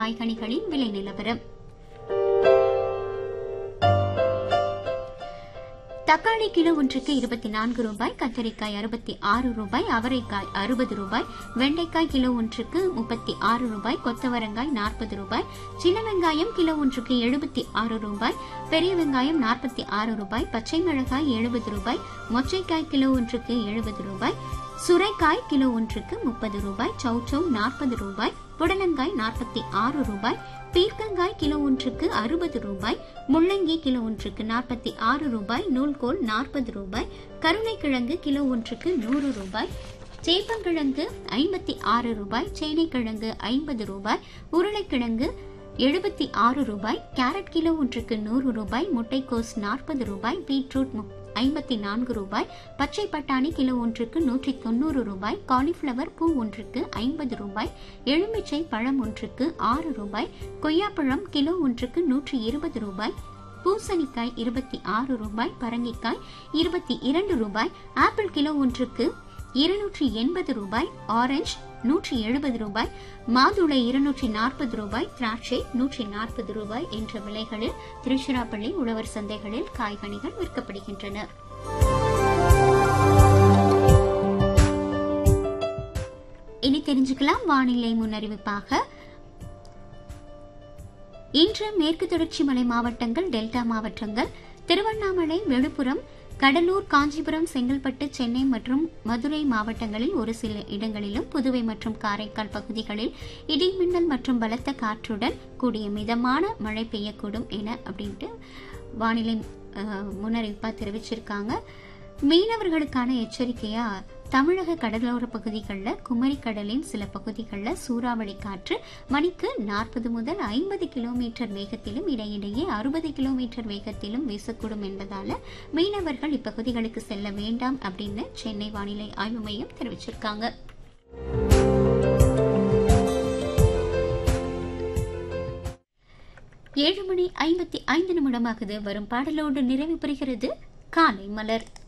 காய்கனிகளின் விலை நிலவரம் தக்காளி கிலோ ஒன்றுக்கு இருபத்தி நான்கு ரூபாய் கத்தரிக்காய் அறுபத்தி ஆறு ரூபாய் அவரைக்காய் அறுபது ரூபாய் வெண்டைக்காய் கிலோ ஒன்றுக்கு முப்பத்தி ஆறு ரூபாய் கொத்தவரங்காய் நாற்பது ரூபாய் சின்ன வெங்காயம் கிலோ ஒன்றுக்கு எழுபத்தி ஆறு ரூபாய் பெரிய வெங்காயம் நாற்பத்தி ஆறு ரூபாய் பச்சை மிளகாய் எழுபது ரூபாய் மொச்சைக்காய் கிலோ ஒன்றுக்கு எழுபது ரூபாய் சுரைக்காய் கிலோ ஒன்றுக்கு முப்பது ரூபாய் சௌச்சௌ நாற்பது ரூபாய் புடலங்காய் நாற்பத்தி ஆறு ரூபாய் பீர்க்கங்காய் கிலோ ஒன்றுக்கு அறுபது ரூபாய் முள்ளங்கி கிலோ ஒன்றுக்கு நாற்பத்தி ஆறு ரூபாய் நூல்கோல் நாற்பது ரூபாய் கருணைக்கிழங்கு கிலோ ஒன்றுக்கு நூறு ரூபாய் சேப்பங்கிழங்கு ஐம்பத்தி ஆறு ரூபாய் சேனைக்கிழங்கு ஐம்பது ரூபாய் உருளைக்கிழங்கு எழுபத்தி ஆறு ரூபாய் கேரட் கிலோ ஒன்றுக்கு நூறு ரூபாய் முட்டைக்கோஸ் நாற்பது ரூபாய் பீட்ரூட் ஐம்பத்தி நான்கு ரூபாய் பச்சை பட்டாணி கிலோ ஒன்றுக்கு நூற்றி தொண்ணூறு ரூபாய் காலிஃபிளவர் பூ ஒன்றுக்கு ஐம்பது ரூபாய் எலுமிச்சை பழம் ஒன்றுக்கு ஆறு ரூபாய் கொய்யாப்பழம் கிலோ ஒன்றுக்கு நூற்றி இருபது ரூபாய் பூசணிக்காய் இருபத்தி ஆறு ரூபாய் பரங்கிக்காய் இருபத்தி இரண்டு ரூபாய் ஆப்பிள் கிலோ ஒன்றுக்கு இருநூற்றி எண்பது ரூபாய் ஆரஞ்சு நூற்றி எழுபது ரூபாய் மாதுளை இருநூற்றி நாற்பது ரூபாய் திராட்சை நூற்றி நாற்பது ரூபாய் என்ற விலைகளில் திருச்சிராப்பள்ளி உழவர் சந்தைகளில் காய்கனிகள் விற்கப்படுகின்றன இனி தெரிஞ்சுக்கலாம் வானிலை முன்னறிவிப்பாக இன்று மேற்கு தொடர்ச்சி மலை மாவட்டங்கள் டெல்டா மாவட்டங்கள் திருவண்ணாமலை விழுப்புரம் கடலூர் காஞ்சிபுரம் செங்கல்பட்டு சென்னை மற்றும் மதுரை மாவட்டங்களில் ஒரு சில இடங்களிலும் புதுவை மற்றும் காரைக்கால் பகுதிகளில் இடிமின்னல் மற்றும் பலத்த காற்றுடன் கூடிய மிதமான மழை பெய்யக்கூடும் என அப்படின்ட்டு வானிலை முன்னறிவிப்பாக தெரிவிச்சிருக்காங்க மீனவர்களுக்கான எச்சரிக்கையா தமிழக கடலோர பகுதிகளில் குமரி கடலின் சில பகுதிகளில் சூறாவளி காற்று மணிக்கு நாற்பது முதல் ஐம்பது கிலோமீட்டர் வேகத்திலும் இடையிடையே அறுபது கிலோமீட்டர் வேகத்திலும் வீசக்கூடும் என்பதால மீனவர்கள் இப்பகுதிகளுக்கு செல்ல வேண்டாம் அப்படின்னு சென்னை வானிலை ஆய்வு மையம் தெரிவிச்சிருக்காங்க ஏழு மணி ஐம்பத்தி ஐந்து நிமிடமாகுது வரும் பாடலோடு நிறைவு பெறுகிறது காலை மலர்